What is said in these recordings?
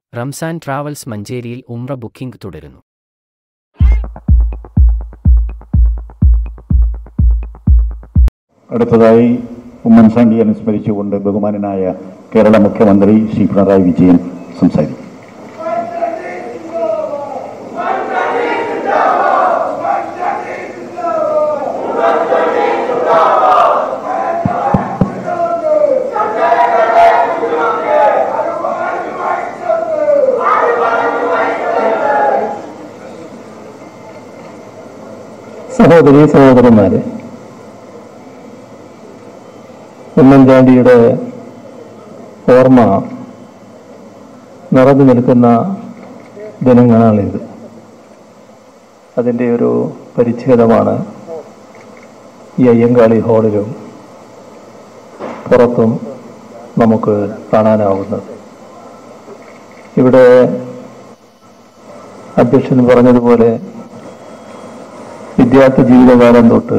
Ramzan travels മഞ്ചേരിയിൽ ഉംറ booking തുടരുന്നു അടുത്തതായി ഉമ്മൻചാണ്ടി അനുസ്മരിച്ചുകൊണ്ട് ബഹുമാനനായ കേരള മുഖ്യമന്ത്രി ശ്രീ പിണറായി വിജയൻ സംസാരിക്കും സഹോദരി സഹോദരന്മാരെ ഉമ്മൻചാണ്ടിയുടെ ഓർമ്മ നിറഞ്ഞു നിൽക്കുന്ന ദിനങ്ങളാണിത് അതിൻ്റെ ഒരു പരിച്ഛേദമാണ് ഈ അയ്യങ്കാളി ഹാളിലും പുറത്തും നമുക്ക് കാണാനാവുന്നത് ഇവിടെ അധ്യക്ഷൻ പറഞ്ഞതുപോലെ വിദ്യാർത്ഥി ജീവിതകാലം തൊട്ട്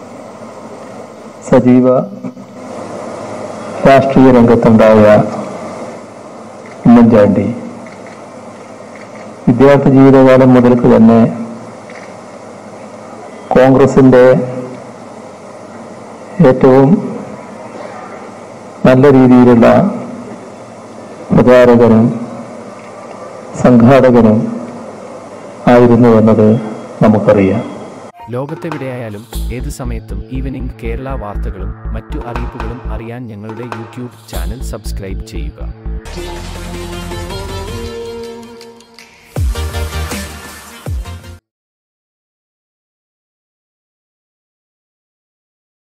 സജീവ രാഷ്ട്രീയ രംഗത്തുണ്ടായ ഉമ്മൻചാണ്ടി വിദ്യാർത്ഥി ജീവിതകാലം മുതൽക്ക് തന്നെ കോൺഗ്രസിന്റെ ഏറ്റവും നല്ല രീതിയിലുള്ള പ്രചാരകനും സംഘാടകനും ആയിരുന്നു എന്നത് നമുക്കറിയാം ലോകത്തെവിടെയായാലും ഏത് സമയത്തും ഈവനിംഗ് കേരള വാർത്തകളും മറ്റു അറിയിപ്പുകളും അറിയാൻ ഞങ്ങളുടെ യൂട്യൂബ് ചാനൽ സബ്സ്ക്രൈബ് ചെയ്യുക